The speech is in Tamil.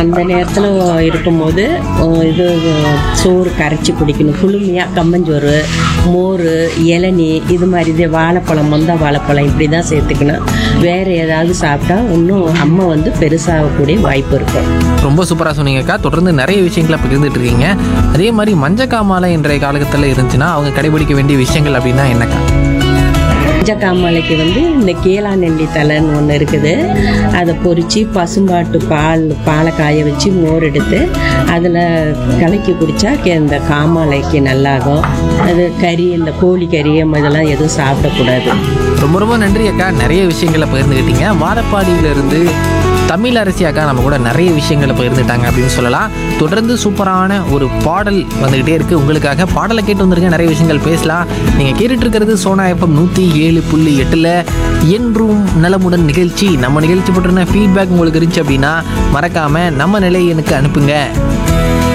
அந்த நேரத்தில் இருக்கும்போது அஹ், இது சோறு கரைச்சி குடிக்கணும் குளுமையாக கம்மஞ்சோறு மோர் இளநீ இது மாதிரி இது வாழைப்பழம் மொந்த வாழைப்பழம் இப்படி தான் சேர்த்துக்கணும் வேறு ஏதாவது சாப்பிட்டா இன்னும் அம்மா வந்து பெருசாகக்கூடிய வாய்ப்பு இருக்கும் ரொம்ப சூப்பராக சொன்னீங்கக்கா தொடர்ந்து நிறைய விஷயங்களை பகிர்ந்துட்டு இருக்கீங்க அதே மாதிரி மஞ்சக்காமாலை இன்றைய காலகட்டத்தில் இருந்துச்சுன்னா அவங்க கடைபிடிக்க வேண்டிய விஷயங்கள் அப்படின்னா என்னக்கா மஞ்சக்காமலைக்கு வந்து இந்த கீழாநெல்லி தலைன்னு ஒன்று இருக்குது அதை பொரித்து பசும்பாட்டு பால் பாலை காய வச்சு மோர் எடுத்து அதில் கலக்கி குடித்தா இந்த காமாலைக்கு நல்லாகும் அது கறி இந்த கோழி கறி இதெல்லாம் எதுவும் சாப்பிடக்கூடாது ரொம்ப ரொம்ப நன்றி அக்கா நிறைய விஷயங்களை பகிர்ந்துக்கிட்டீங்க வாரப்பாடியிலிருந்து தமிழ் அரசி அக்கா நம்ம கூட நிறைய விஷயங்களை பகிர்ந்துட்டாங்க அப்படின்னு சொல்லலாம் தொடர்ந்து சூப்பரான ஒரு பாடல் வந்துக்கிட்டே இருக்குது உங்களுக்காக பாடலை கேட்டு வந்திருக்க நிறைய விஷயங்கள் பேசலாம் நீங்கள் கேட்டுட்டு இருக்கிறது சோனா எஃப்எம் நூற்றி ஏழு புள்ளி எட்டில் என்றும் நலமுடன் நிகழ்ச்சி நம்ம நிகழ்ச்சி பற்றின ஃபீட்பேக் உங்களுக்கு இருந்துச்சு அப்படின்னா மறக்காமல் நம்ம நிலையனுக்கு அனுப்புங்க